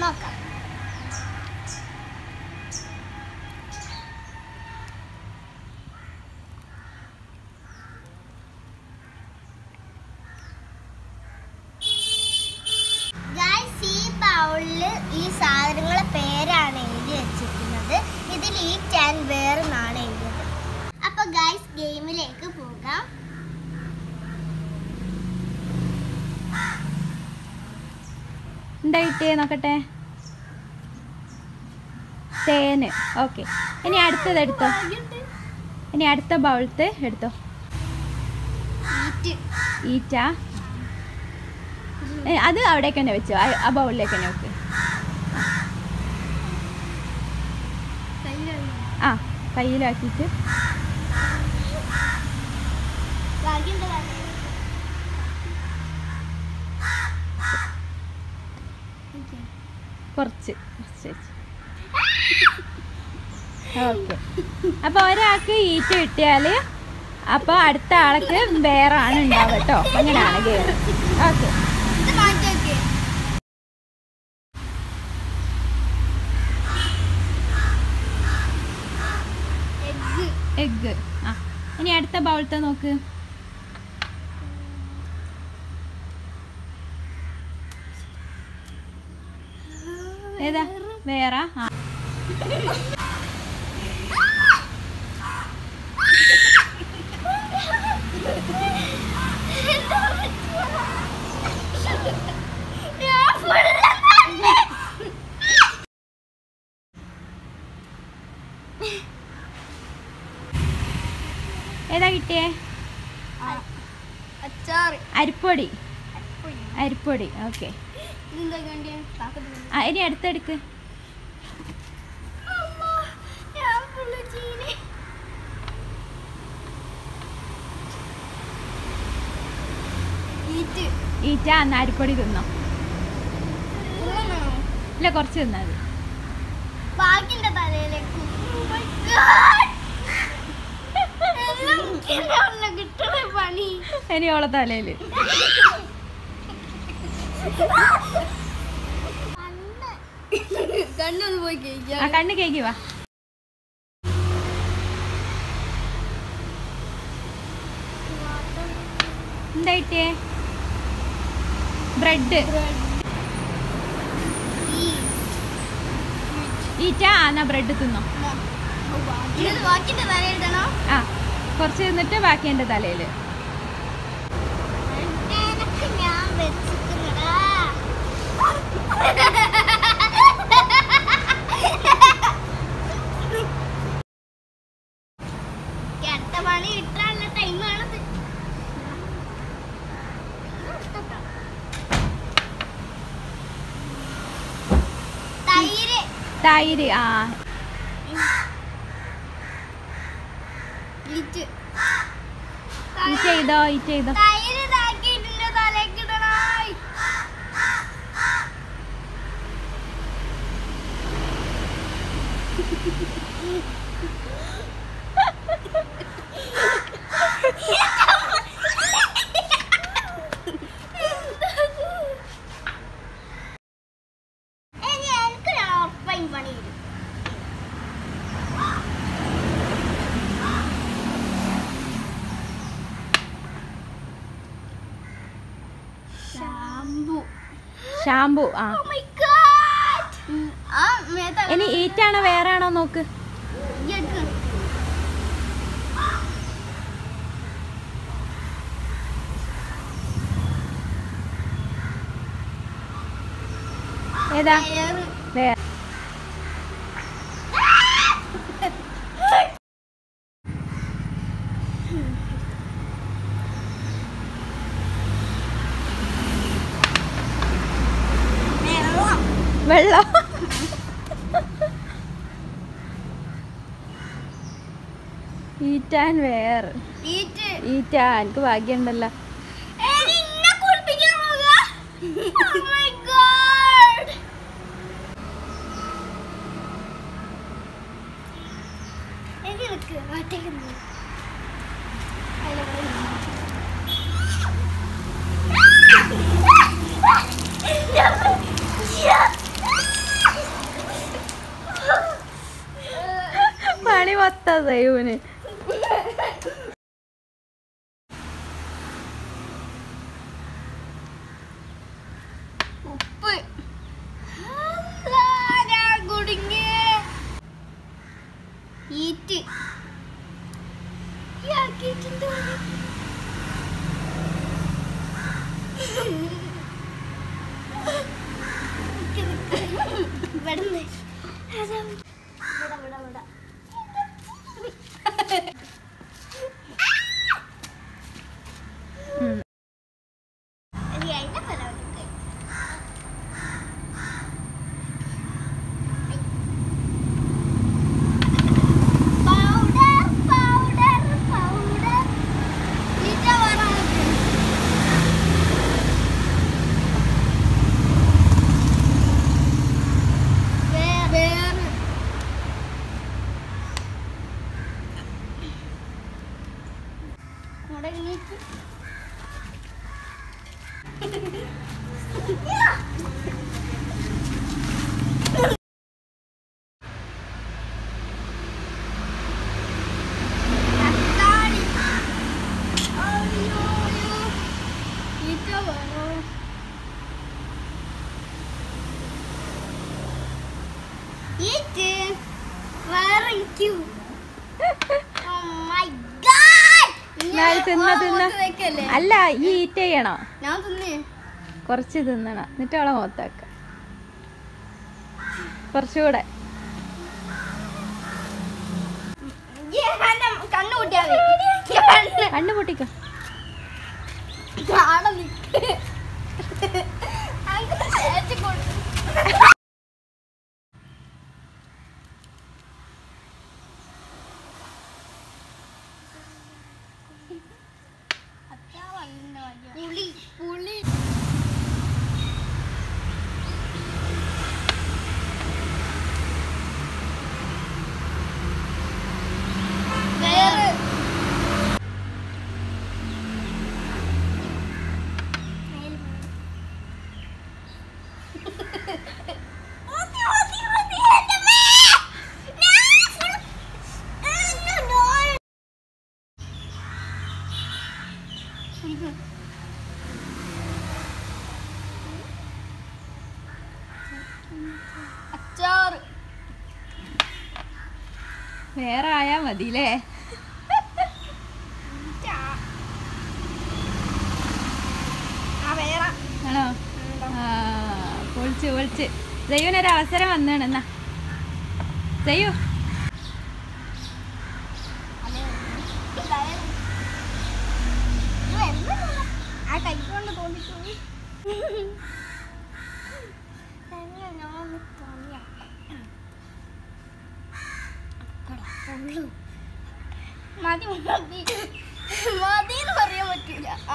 നോക്കാം ഗൈസ് ഈ ബൗളിൽ ഈ സാധനങ്ങളെ പേരാണ് എഴുതി വെച്ചിരിക്കുന്നത് ഇതിൽ ഈ ടാൻ വേറെന്നാണ് എഴുതിയത് അപ്പൊ ഗൈസ് ഗെയിമിലേക്ക് പോകാം എന്താ കിട്ടിയേ നോക്കട്ടെ തേന് ഓക്കെ ഇനി അടുത്തത് എടുത്തോ ഇനി അടുത്ത ബൗളത്ത് എടുത്തോ ഈറ്റ്. ഈറ്റ ഏ, അത് അവിടേക്ക് തന്നെ വെച്ചോ ആ- ആ ബൗളിലേക്ക് തന്നെ വെക്ക് ആ കയ്യിലാക്കിയിട്ട് ബാക്കിയുണ്ട് ബാക്കി. കുറച്ച് കുറച്ച് വെച്ച് ഓക്കെ അപ്പോൾ ഒരാൾക്ക് ഈറ്റ കിട്ടിയാൽ അപ്പോൾ അടുത്ത ആൾക്ക് വേറെ ആണ് ഉണ്ടാവുക കേട്ടോ അങ്ങനെയാണ് ഗെയിം ഓക്കെ ഇത് മാറ്റി വെക്ക്. എഗ്ഗ്. എഗ്ഗ് ആ ഇനി അടുത്ത ബൗളത്തെ നോക്ക് ഏതാ വേറെ ആ ഞാൻ full തന്നെ. ഏതാ കിട്ടിയേ അച്ചാറ് അരിപ്പൊടി അരിപ്പൊടി ഓക്കെ ഇതെന്താ കണ്ടിയെ? പാക്കത്ത് ആ ഇനി അടുത്തെടുക്ക് അമ്മ, ഞാൻ full ചീനി. ഈറ്റ്. ഈറ്റ അന്ന് അരിപ്പൊടി തിന്നോ തിന്നണോ? ഇല്ല കുറച്ച് തിന്നാൽ മതി ബാക്കിന്റെ തലയിലേക്ക് Oh my God. എല്ലാം എനിക്കാണല്ലോ കിട്ടണ പണി ഇനി ഓളെ തലയിൽ കണ്ണൊന്ന് പോയി ആ കഴിക്കാം കണ്ണ് കേക്ക് വാ എന്താ കിട്ടിയേ ബ്രെഡ് ഈറ്റ ആ എന്നാ ബ്രെഡ് തിന്നോ ഇത് ബാക്കിന്റെ തലയിലിടണോ ആ കുറച്ച് തിന്നിട്ട് ബാക്കി എൻ്റെ തലയിൽ എനക്ക് ഞാൻ വെച്ചിട്ടുണ്ടടാ എനിക്ക് അടുത്ത പണി കിട്ടാനുള്ള ടൈമാണത് തൈര് തൈര് ആ ഇറ്റ് ഈ ചെയ്തോ ഈ ചെയ്തോ തൈര് ഇതാക്കിയിട്ടില്ല തലക്കിടണായി ഇനി എനിക്ക് ഞാൻ ഉറപ്പായും പണി തരും ഷാംപൂ ഷാമ്പു ആ Oh my god! ആ മേത്ത ഇനി ഈറ്റാണോ വേറെ ആണോ നോക്ക് ഇയ്യക്ക്. ഏതാ ഏറ്. വേറെ വെള്ളം. വെള്ളം ഈറ്റാൻ വേറെ ഈറ്റ്. ഈറ്റ എനിക്ക് ഭാഗ്യമുണ്ടല്ലോ ഏയ്, നിന്നെ കുളിപ്പിക്കാൻ പോകാ? Oh my god! എനി നിക്ക്, ഒറ്റയ്ക്ക് നിന്ന്. അതിലെ കൂടെ ഇരുന്നു. ഞാൻ- പണി മൊത്തം ദൈവന് ഉപ്പ് അല്ലാ, ഞാൻ കുടുങ്ങി ഈറ്റ് ഈ ആക്കിയിട്ടുണ്ട് അവന്. നിക്ക് നിക്ക്. ഇവിടുന്ന്. അതാ. ഇവിടെ, ഇവിടെ, ഇവിടെ. ഉം. എനിക്ക് അതിന്റെ ഫലം എടുക്കാം. പൗഡർ പൗഡർ പൗഡർ ഇത് വരാതെ വേറെ മുടങ്ങിയിട്ട് തക്കാളി അയ്യോ അയ്യോ ഇത് വേണോ ഇത് വേറെ എനിക്ക് Oh my God! ഞാൻ തിന്ന ഞാൻ തിന്ന മുഖത്ത് വെക്കല്ലേ? അല്ല ഈ ഈറ്റ് ചെയ്യണോ ഞാൻ തിന്നേ കുറച്ച് തിന്നണം എന്നിട്ട് അവളെ മൊത്താക്ക കുറച്ചുകൂടെ ഈ എന്നെ കണ്ണു കൂട്ടിയാ മതി. കണ്ണ് കണ്ണു പൊട്ടിക്കോ ആടെ നിക്ക്. അങ്ങ് തേച്ച് കൊടു. പുളി പുളി വേറെ അച്ചാറ് വേറെ ആയാ മതില്ലേ ആ വേറെ ആണോ ആ പൊളിച്ച് പൊളിച്ച് ദൈവനൊരു അവസരം വന്നാണ് എന്നാ ചെയ്യൂ ആ കൈ കൊണ്ട് തോന്നിപ്പോയി മതി മതി മതി എന്ന് പറയാൻ പറ്റൂല ആ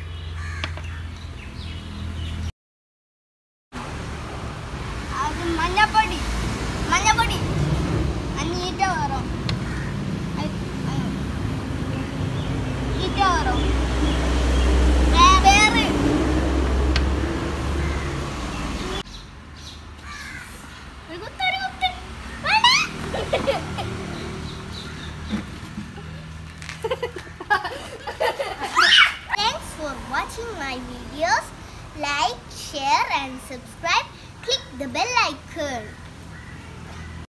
അത് മഞ്ഞപ്പൊടി മഞ്ഞപ്പൊടി അന്നീറ്റ വേറോ ഈറ്റ വേറോ വേ- വേറെ ഒരു കുത്ത്, ഒരു കുത്ത്. വേണ്ട. Thanks for watching my videos. Like, share and subscribe. Click the bell icon.